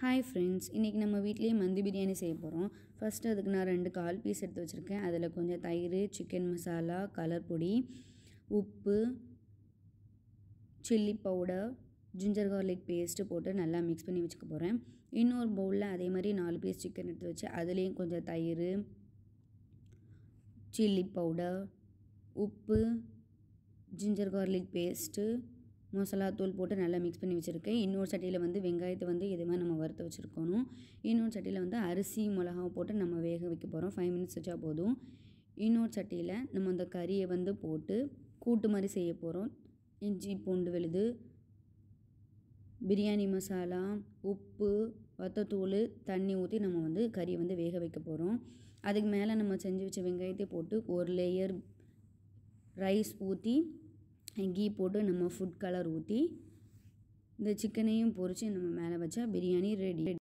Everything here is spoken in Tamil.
ஹாய் ஃப்ரெண்ட்ஸ் இன்றைக்கி நம்ம வீட்லேயே மந்தி பிரியாணி செய்ய போகிறோம் ஃபஸ்ட்டு அதுக்கு நான் ரெண்டு கால் பீஸ் எடுத்து வச்சுருக்கேன் அதில் கொஞ்சம் தயிர் சிக்கன் மசாலா கலர் பொடி உப்பு chilli powder ginger garlic paste போட்டு நல்லா மிக்ஸ் பண்ணி வச்சுக்க போகிறேன் இன்னொரு பவுலில் அதே மாதிரி நாலு பீஸ் சிக்கன் எடுத்து வச்சு அதுலேயும் கொஞ்சம் தயிர் சில்லி பவுடர் உப்பு ஜிஞ்சர் கார்லிக் பேஸ்ட்டு மசாலா தூள் போட்டு நல்லா மிக்ஸ் பண்ணி வச்சுருக்கேன் இன்னொரு சட்டியில் வந்து வெங்காயத்தை வந்து இது மாதிரி நம்ம வறுத்து வச்சுருக்கணும் இன்னொரு சட்டியில் வந்து அரிசி மிளகா போட்டு நம்ம வேக வைக்க போகிறோம் ஃபைவ் மினிட்ஸ் வச்சா போதும் இன்னொரு சட்டியில் நம்ம அந்த கறியை வந்து போட்டு கூட்டு மாதிரி செய்ய போகிறோம் இஞ்சி பூண்டு விழுது பிரியாணி மசாலா உப்பு வத்தத்தூள் தண்ணி ஊற்றி நம்ம வந்து கறியை வந்து வேக வைக்க போகிறோம் அதுக்கு மேலே நம்ம செஞ்சு வச்ச வெங்காயத்தை போட்டு ஒரு லேயர் ரைஸ் ஊற்றி கீ போட்டு நம்ம ஃபுட் கலர் ஊற்றி இந்த சிக்கனையும் பொரித்து நம்ம மேலே வச்சா பிரியாணி ரெடி